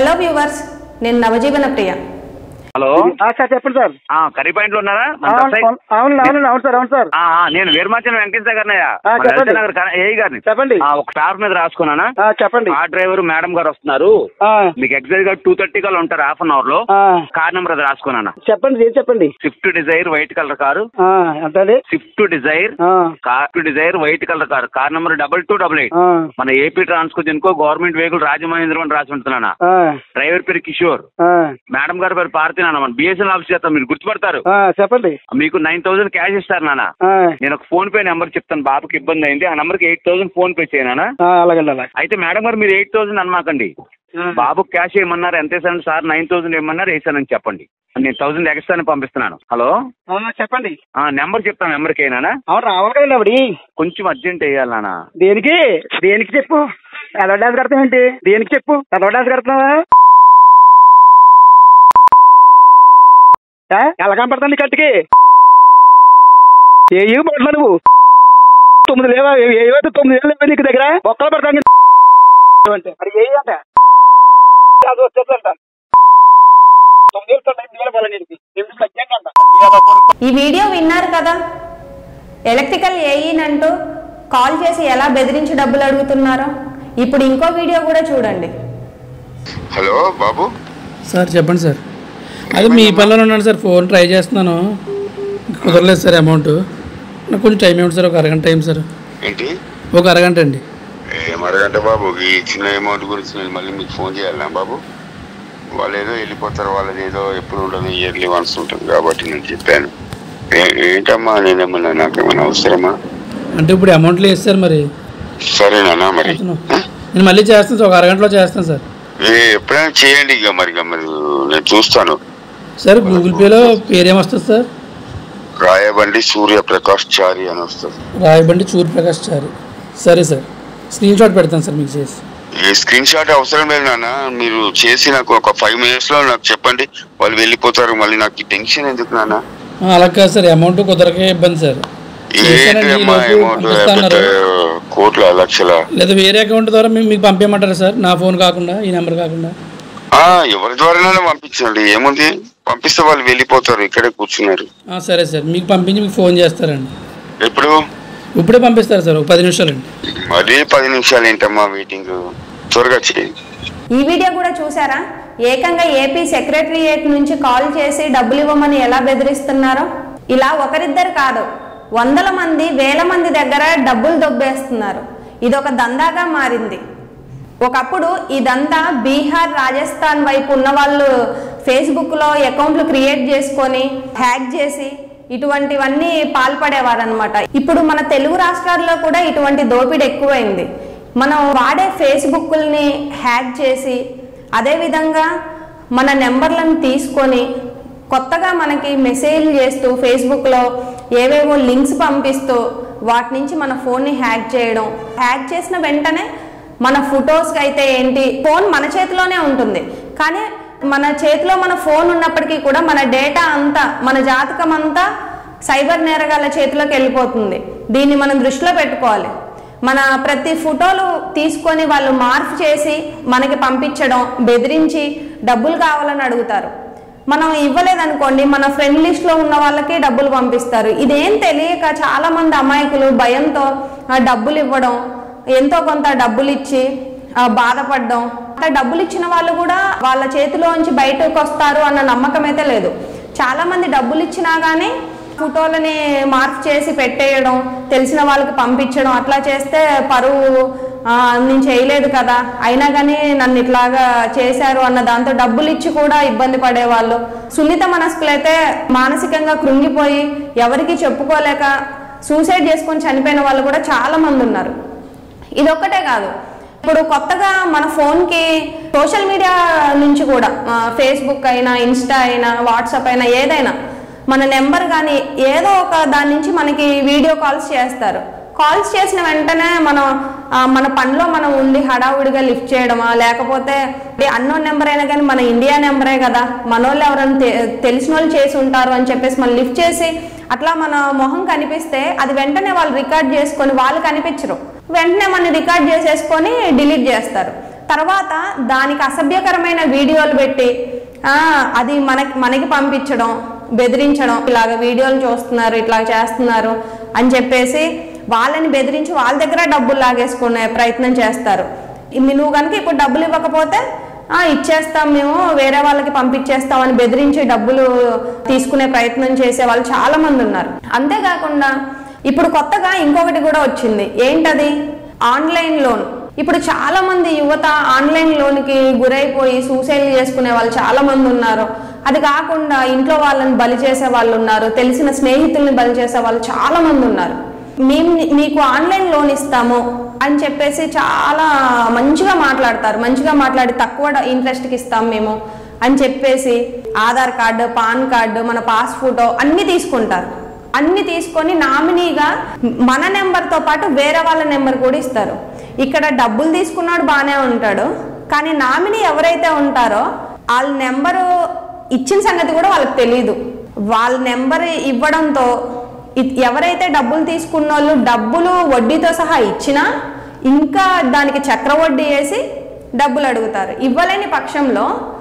Hello viewers నేను Navajeevana Priya hello ఆ, sir చెప్పండి సార్ ఆ, కర్రీ పాయింట్ లో ఉన్నారా మన అవును దర్శయ్? అవును అవును అవును అవును సార్ అవును సార్ ఆ, ఆ, నేను వీరమాచలం వెంకటేశ్వర గారినయ్య ఆ, మన చెప్పండి. లలిత నగర్ క- ఏఈ గారిని చెప్పండి ఆ, ఒక స్టార్ మీద రాసుకున్నానా ఆ, చెప్పండి కార్ డ్రైవర్ మేడం గారు వస్తున్నారు ఆ, మీకు ఎగ్జాక్ట్ గా టూ థర్టీ కల్లా ఉంటారు హాఫ్ అన్ అవర్ లో ఆ, కార్ నెంబర్ అది రాసుకున్నానా చెప్పండి ఏం చెప్పండి Swift Dzire white colour car ఆ, ఎంత అండి స్విఫ్ట్ డిజైర్ ఆ, car Dzire white colour car car number double two double eight ఆ, మన ఏపీ ట్రాన్స్కో ఇంకో గవర్నమెంట్ వెహికల్ రాజమహేంద్రం అని రాసి ఉంటున్నానా ఆ, డ్రైవర్ పేరు కిషోర్ ఆ, మేడం గారి పేరు పార్తీ నాన్న మన బిఎస్ఎన్ ఆఫీస్ చేస్తాం మీరు గుర్తుపడతారు ఆ, చెప్పండి మీకు నైన్ థౌసండ్ క్యాష్ ఇస్తారు నాన్న ఆ, నేను ఒక ఫోన్ పే నెంబర్ చెప్తాను బాబుకి ఇబ్బంది అయింది ఆ నెంబర్కి ఎయిట్ థౌసండ్ ఫోన్ పే చేయనా ఆ, అలాగండి అలాగే అయితే మేడం గారు మీరు ఎయిట్ థౌసండ్ అనమాకండి ఆ, బాబుకి క్యాష్ ఏమన్నారు ఎంత వేసాను సార్ నైన్ థౌసండ్ ఏమన్నారు వేసానని చెప్పండి నేను థౌసండ్ ఎక్స్ట్రా పంపిస్తున్నాను హలో ఆ, చెప్పండి ఆ నెంబర్ చెప్తాను నెంబర్కి అయినా అవును రావాలి కదండి ఆవిడ కొంచెం అర్జెంట్ వేయాలి నాన్న దేనికి దేనికి చెప్పు ఎలా డాన్స్ కడతావు ఏంటి దేనికి చెప్పు ఎలా డాన్స్ కడుతున్నావా ఆ? ఎలా కనపడతాను నీ కట్టుకి ఏ ఇవి పడుతున్నా నువ్వు తొమ్మిది లేవా ఏ- ఏవైతే తొమ్మిది ఏళ్ళు లేవా నీకు దగ్గర ఒక్కలు పడతాను అంటే మరి ఏ అంట అది వచ్చేదంట తొమ్మిది ఏళ్ళు తొమ్మిది ఎనిమిది వేలు పడాలి నీకు ఎనిమిది తగ్గాక అంట ఇవాళ కొడుకు. ఈ వీడియో విన్నారు కదా ఎలక్ట్రికల్ ఏఈన్ అంటూ కాల్ చేసి ఎలా బెదిరించి డబ్బులు అడుగుతున్నారో ఇప్పుడు ఇంకో వీడియో కూడా చూడండి హలో బాబు సార్ చెప్పండి సార్ అదే మీ పనిలో ఉన్నాను సార్ ఫోన్ ట్రై చేస్తున్నాను కుదరలేదు సార్ అమౌంట్ నాకు కొంచెం టైం ఇవ్వండి సార్ ఒక అరగంట టైం సార్ ఏంటి ఒక అరగంట అండి ఏం అడగంటే బాబు ఈ చిన్న అమౌంట్ గురించి నేను మళ్ళీ మీకు ఫోన్ చేయాలా బాబు వాళ్ళు ఏదో వెళ్ళిపోతారు వాళ్ళది ఏదో ఎప్పుడు ఉండదు ఇయర్లీ వన్స్ ఉంటుంది కాబట్టి నేను చెప్పాను ఏ- ఏంటమ్మా నేనేమన్నా నాకేమన్నా అవసరమా అంటే ఇప్పుడు అమౌంట్ లేదు సార్ మరి సరేనా మరి అతను నేను మళ్ళీ చేస్తాను సార్ ఒక అరగంటలో చేస్తాను సార్ ఏ, ఎప్పుడైనా చేయండి ఇక మరి ఇక మరి నేను చూస్తాను సార్ గూగుల్ పేలో పేరేమొస్తుంది సార్ రాయబండి సూర్యప్రకాష్ చారి అని వస్తుంది రాయబండి సూర్యప్రకాష్ చారి సరే సార్ స్క్రీన్ షాట్ పెడతాను సార్ మీకు చేసి ఏ స్క్రీన్ షాట్ అవసరం లేదు నాన్న మీరు చేసి నాకు ఒక ఫైవ్ మినిట్స్ లో నాకు చెప్పండి వాళ్ళు వెళ్ళిపోతారు మళ్ళీ నాకు ఈ టెన్షన్ ఎందుకు నాన్న ఆ, అలా కాదు సార్ అమౌంట్ కుదరకే ఇబ్బంది సార్ ఏంటి చేశానండి, అమ్మా ఈలోపు అమౌంట్ పంపిస్తాన్నారు. కోట్ల లక్షల లేదా వేరే అకౌంట్ ద్వారా మీకు మీకు పంపించమంటారా సార్ నా ఫోన్ కాకుండా ఈ నెంబర్ కాకుండా ఆ ఎవరి ద్వారానైనా పంపించండి ఏముంది పంపిస్తే వాళ్ళు వెళ్ళిపోతారు ఇక్కడే కూర్చున్నారు ఆ, సరే సార్ మీకు పంపించి మీకు ఫోన్ చేస్తారండి ఎప్పుడు ఇప్పుడే పంపిస్తారు సార్ ఒక పది నిమిషాలండి మరీ పది నిమిషాలు ఏంటమ్మా వెయిటింగ్ త్వరగా చేయి ఈ వీడియో కూడా చూసారా ఏకంగా ఏపీ సెక్రటరియేట్ నుంచి కాల్ చేసి డబ్బులు ఇవ్వమని ఎలా బెదిరిస్తున్నారో ఇలా ఒకరిద్దరు కాదు వందల మంది వేల మంది దగ్గర డబ్బులు దొబ్బేస్తున్నారు ఇదొక దందాగా మారింది ఒకప్పుడు ఇదంతా బీహార్ రాజస్థాన్ వైపు ఉన్న వాళ్ళు ఫేస్బుక్లో అకౌంట్లు క్రియేట్ చేసుకొని హ్యాక్ చేసి ఇటువంటివన్నీ పాల్పడేవారనమాట ఇప్పుడు మన తెలుగు రాష్ట్రాల్లో కూడా ఇటువంటి దోపిడీ ఎక్కువైంది మనం వాడే ఫేస్బుక్ని హ్యాక్ చేసి అదేవిధంగా మన నెంబర్లను తీసుకొని కొత్తగా మనకి మెసేజ్ చేస్తూ ఫేస్బుక్లో ఏవేవో లింక్స్ పంపిస్తూ వాటి నుంచి మన ఫోన్ని హ్యాక్ చేయడం హ్యాక్ చేసిన వెంటనే మన ఫొటోస్కి అయితే ఏంటి ఫోన్ మన చేతిలోనే ఉంటుంది కానీ మన చేతిలో మన ఫోన్ ఉన్నప్పటికీ కూడా మన డేటా అంతా మన జాతకం అంతా సైబర్ నేరగాళ్ళ చేతిలోకి వెళ్ళిపోతుంది దీన్ని మనం దృష్టిలో పెట్టుకోవాలి మన ప్రతి ఫోటోలు తీసుకొని వాళ్ళు మార్పు చేసి మనకి పంపించడం బెదిరించి డబ్బులు కావాలని అడుగుతారు మనం ఇవ్వలేదనుకోండి మన ఫ్రెండ్ లిస్ట్లో ఉన్న వాళ్ళకి డబ్బులు పంపిస్తారు ఇదేం తెలియక చాలా మంది అమాయకులు భయంతో ఆ, డబ్బులు ఇవ్వడం ఎంతో కొంత డబ్బులు ఇచ్చి ఆ, బాధపడడం అట్లా డబ్బులు ఇచ్చిన వాళ్ళు కూడా వాళ్ళ చేతిలోంచి బయటకు వస్తారు అన్న నమ్మకం అయితే లేదు చాలా మంది డబ్బులు ఇచ్చినా కానీ ఫోటోలని మార్క్ చేసి పెట్టేయడం తెలిసిన వాళ్ళకి పంపించడం అట్లా చేస్తే పరువు ఆ, నేను చేయలేదు కదా అయినా కానీ నన్ను ఇట్లాగా చేశారు అన్న దాంతో డబ్బులు ఇచ్చి కూడా ఇబ్బంది పడేవాళ్ళు సున్నిత మనస్కులైతే మానసికంగా కృంగిపోయి ఎవరికి చెప్పుకోలేక సూసైడ్ చేసుకొని చనిపోయిన వాళ్ళు కూడా చాలా మంది ఉన్నారు ఇదొక్కటే కాదు ఇప్పుడు కొత్తగా మన ఫోన్కి సోషల్ మీడియా నుంచి కూడా ఆ, ఫేస్బుక్ అయినా ఇన్స్టా అయినా వాట్సాప్ అయినా ఏదైనా మన నెంబర్ కానీ ఏదో ఒక దాని నుంచి మనకి వీడియో కాల్స్ చేస్తారు కాల్స్ చేసిన వెంటనే మనం ఆ, మన పనిలో మనం ఉండి హడావుడిగా లిఫ్ట్ చేయడమా లేకపోతే అన్నోన్ నెంబర్ అయినా కానీ మన ఇండియా నెంబరే కదా మన వాళ్ళు ఎవరైనా తె- తెలిసిన వాళ్ళు చేసి ఉంటారు అని చెప్పేసి మనం లిఫ్ట్ చేసి అట్లా మన మొహం కనిపిస్తే అది వెంటనే వాళ్ళు రికార్డ్ చేసుకొని వాళ్ళు కనిపించరు వెంటనే మన రికార్డ్ చేసేసుకొని డిలీట్ చేస్తారు తర్వాత దానికి అసభ్యకరమైన వీడియోలు పెట్టి ఆ, అది మనకి మనకి పంపించడం బెదిరించడం ఇలాగ వీడియోలు చూస్తున్నారు ఇట్లా చేస్తున్నారు అని చెప్పేసి వాళ్ళని బెదిరించి వాళ్ళ దగ్గర డబ్బులు లాగేసుకునే ప్రయత్నం చేస్తారు ఇన్ని నువ్వు కనుక ఇప్పుడు డబ్బులు ఇవ్వకపోతే "ఆ, ఇచ్చేస్తాం మేము వేరే వాళ్ళకి పంపించేస్తాం అని బెదిరించి డబ్బులు తీసుకునే ప్రయత్నం చేసే వాళ్ళు చాలా మంది ఉన్నారు అంతేకాకుండా ఇప్పుడు కొత్తగా ఇంకొకటి కూడా వచ్చింది ఏంటది ఆన్లైన్ లోన్ ఇప్పుడు చాలా మంది యువత ఆన్లైన్ లోన్కి గురైపోయి సూసైడ్ చేసుకునే వాళ్ళు చాలా మంది ఉన్నారు అది కాకుండా ఇంట్లో వాళ్ళని బలి చేసే వాళ్ళు ఉన్నారు తెలిసిన స్నేహితుల్ని బలి చేసే వాళ్ళు చాలా మంది ఉన్నారు మేము ని- మీకు ఆన్లైన్ లోన్ ఇస్తాము అని చెప్పేసి చాలా మంచిగా మాట్లాడతారు మంచిగా మాట్లాడి తక్కువ డ- ఇంట్రెస్ట్కి ఇస్తాం మేము అని చెప్పేసి ఆధార్ కార్డు పాన్ కార్డు మన పాస్ ఫోటో అన్నీ తీసుకుంటారు అన్ని తీసుకొని నామినీగా మన నెంబర్తో పాటు వేరే వాళ్ళ నెంబర్ కూడా ఇస్తారు ఇక్కడ డబ్బులు తీసుకున్నాడు బాగానే ఉంటాడు కానీ నామినీ ఎవరైతే ఉంటారో వాళ్ళ నెంబరు ఇచ్చిన సంగతి కూడా వాళ్ళకి తెలియదు వాళ్ళ నెంబర్ ఇవ్వడంతో ఇ- ఎవరైతే డబ్బులు తీసుకున్న వాళ్ళు డబ్బులు వడ్డీతో సహా ఇచ్చినా ఇంకా దానికి చక్ర వడ్డీ వేసి డబ్బులు అడుగుతారు ఇవ్వలేని పక్షంలో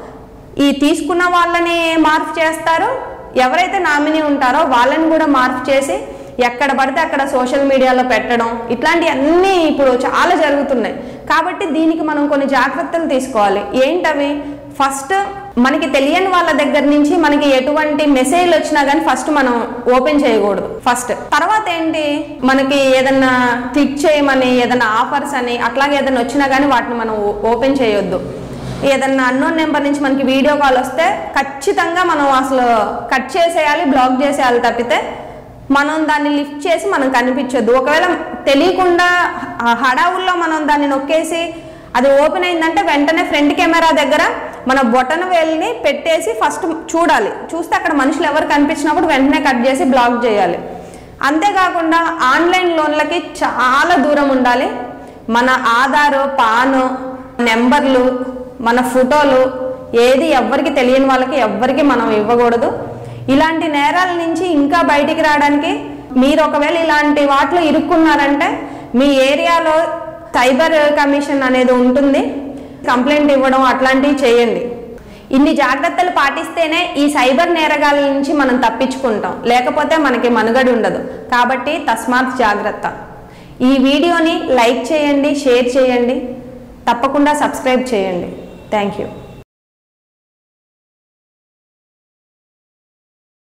ఈ తీసుకున్న వాళ్ళని మార్పు చేస్తారు ఎవరైతే నామినీ ఉంటారో వాళ్ళని కూడా మార్పు చేసి ఎక్కడ పడితే అక్కడ సోషల్ మీడియాలో పెట్టడం ఇట్లాంటివన్నీ ఇప్పుడు చాలా జరుగుతున్నాయి కాబట్టి దీనికి మనం కొన్ని జాగ్రత్తలు తీసుకోవాలి ఏంటవి ఫస్ట్ మనకి తెలియని వాళ్ళ దగ్గర నుంచి మనకి ఎటువంటి మెసేజ్లు వచ్చినా కానీ ఫస్ట్ మనం ఓపెన్ చేయకూడదు ఫస్ట్ తర్వాత ఏంటి మనకి ఏదన్నా క్లిక్ చేయమని ఏదన్నా ఆఫర్స్ అని అట్లాగే ఏదైనా వచ్చినా కానీ వాటిని మనం ఓ- ఓపెన్ చేయొద్దు ఏదన్నా అన్నోన్ నెంబర్ నుంచి మనకి వీడియో కాల్ వస్తే ఖచ్చితంగా మనం అసలు కట్ చేసేయాలి బ్లాక్ చేసేయాలి తప్పితే మనం దాన్ని లిఫ్ట్ చేసి మనం కనిపించొద్దు ఒకవేళ తెలియకుండా ఆ హడావుల్లో మనం దాన్ని నొక్కేసి అది ఓపెన్ అయిందంటే వెంటనే ఫ్రంట్ కెమెరా దగ్గర మన బొటన వేలిని పెట్టేసి ఫస్ట్ చూడాలి చూస్తే అక్కడ మనుషులు ఎవరు కనిపించినప్పుడు వెంటనే కట్ చేసి బ్లాక్ చేయాలి అంతేకాకుండా ఆన్లైన్ లోన్లకి చాలా దూరం ఉండాలి మన ఆధారు పాను నెంబర్లు మన ఫోటోలు ఏది ఎవ్వరికి తెలియని వాళ్ళకి ఎవ్వరికి మనం ఇవ్వకూడదు ఇలాంటి నేరాల నుంచి ఇంకా బయటికి రావడానికి మీరు ఒకవేళ ఇలాంటి వాటిలో ఇరుక్కున్నారంటే మీ ఏరియాలో సైబర్ కమిషన్ అనేది ఉంటుంది కంప్లైంట్ ఇవ్వడం అట్లాంటివి చేయండి ఇన్ని జాగ్రత్తలు పాటిస్తేనే ఈ సైబర్ నేరగాల నుంచి మనం తప్పించుకుంటాం లేకపోతే మనకి మనుగడ ఉండదు కాబట్టి తస్మాత్ జాగ్రత్త ఈ వీడియోని లైక్ చేయండి షేర్ చేయండి తప్పకుండా సబ్స్క్రైబ్ చేయండి థ్యాంక్ యూ